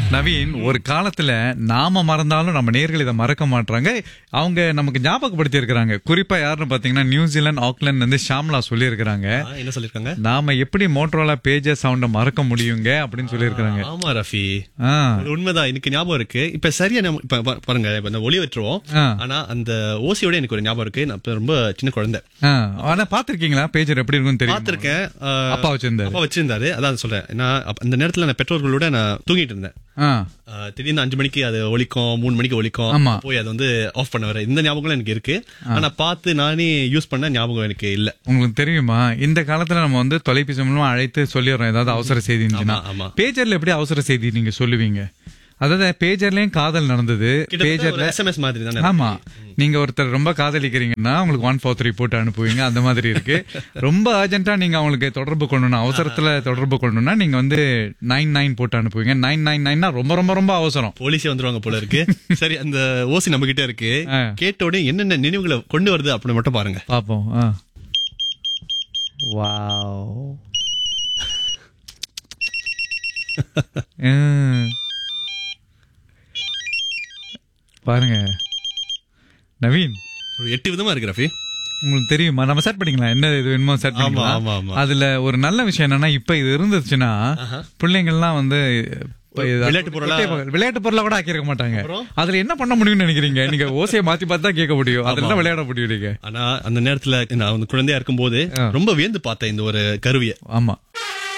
நவீன் ஒரு காலத்துல நாம மறந்தாலும் நம்ம நேர்கள் இதை மறக்க மாட்டாங்க அவங்க நமக்கு ஞாபகப்படுத்தி இருக்கிறாங்க குறிப்பா யாருன்னு பாத்தீங்கன்னா நியூசிலாந்து ஆக்லாந்து வந்து ஷாம்லா சொல்லியிருக்கிறாங்க ஆ, என்ன சொல்லிருக்காங்க நாம எப்படி மோட்டரோலா பேஜஸ் சவுண்ட மறக்க முடியுங்க அப்படின்னு சொல்லியிருக்கிறாங்க ஆமா ரஃபி ஆ அது உண்மைதான் எனக்கு ஞாபகம் இருக்கு இப்ப சரியா நம்ம இப்ப பா- பாருங்க இப்ப இந்த ஒளி வட்டுருவோம் ஆ. ஆனா அந்த ஓசியோட எனக்கு ஒரு ஞாபகம் இருக்கு நான் இப்ப ரொம்ப சின்ன குழந்தை ஆ. ஆனா பாத்திருக்கீங்களா பேஜர் எப்படி இருக்கும்னு தெரியும் பாத்திருக்கேன் ஆ, அப்பா வச்சிருந்தாரு அப்பா வச்சிருந்தாரு அதான் சொல்றேன் நான் அப்ப- அந்த நேரத்துல நான் பெற்றோர்களோட நான் தூங்கிட்டு இருந்தேன் ஆ ஆ, திடீர்னு அஞ்சு மணிக்கு அது ஒலிக்கும் மூணு மணிக்கு ஒலிக்கும் ஆமா. போய் அது வந்து ஆஃப் பண்ண வர இந்த ஞாபகம் எனக்கு இருக்கு ஆனா பார்த்து நானே யூஸ் பண்ண ஞாபகம் எனக்கு இல்ல உங்களுக்கு தெரியுமா இந்த காலத்துல நம்ம வந்து தொலைபேசி மூலமா அழைத்து சொல்லிடுறோம் ஏதாவது அவசர செய்தி இருந்துச்சுன்னா ஆமா, ஆமா. பேஜர்ல எப்படி அவசர செய்தி நீங்க சொல்லுவீங்க அதாவது பேஜர்லயும் காதல் நடந்தது பேஜர்ல எஸ்எம்எஸ் மாதிரி தானே ஆமா நீங்க ஒருத்தர் ரொம்ப காதலிக்கிறீங்கன்னா உங்களுக்கு ஒன் ஃபோர் த்ரீ போட்டு அனுப்புவீங்க அந்த மாதிரி இருக்கு ரொம்ப அர்ஜென்ட்டா நீங்க அவங்களுக்கு தொடர்பு கொள்ளணும் அவசரத்துல தொடர்பு கொள்ளணும்னா நீங்க வந்து நைன் நைன் போட்டு அனுப்புவீங்க நைன் நைன் நைன்னா ரொம்ப ரொம்ப ரொம்ப அவசரம் போலீஸே வந்துருவாங்க போல இருக்கு சரி அந்த ஓசி நம்ம கிட்ட இருக்கு ஆ. கேட்ட உடனே என்னென்ன நினைவுகளை கொண்டு வருது அப்படின்னு மட்டும் பாருங்க பாப்போம் ஆ வாவ் பாருங்க நவீன் ஒரு எட்டு விதமா இருக்கு ரஃபி உங்களுக்கு தெரியுமா நம்ம செட் பண்ணிக்கலாம் என்ன இது வேணுமோ செட் ஆமா பண்ணிக்கலாம் ஆமா ஆமா அதுல ஒரு நல்ல விஷயம் என்னன்னா இப்ப இது இருந்துச்சுன்னா பிள்ளைங்கள்லாம் வந்து இப்ப இது- விளையாட்டு பொருளா- விளையாட்டு பொருளா கூட ஆக்கியிருக்க மாட்டாங்க அப்புறம்? அதுல என்ன பண்ண முடியும்னு நினைக்கிறீங்க நீங்க ஓசையை மாத்தி பார்த்து தான் கேட்க முடியும் அதுல தான் விளையாட முடியும் நீங்க ஆனா அந்த நேரத்துல நான் வந்து குழந்தையா இருக்கும்போது ரொம்ப வியந்து பார்த்தேன் இந்த ஒரு கருவியை ஆமா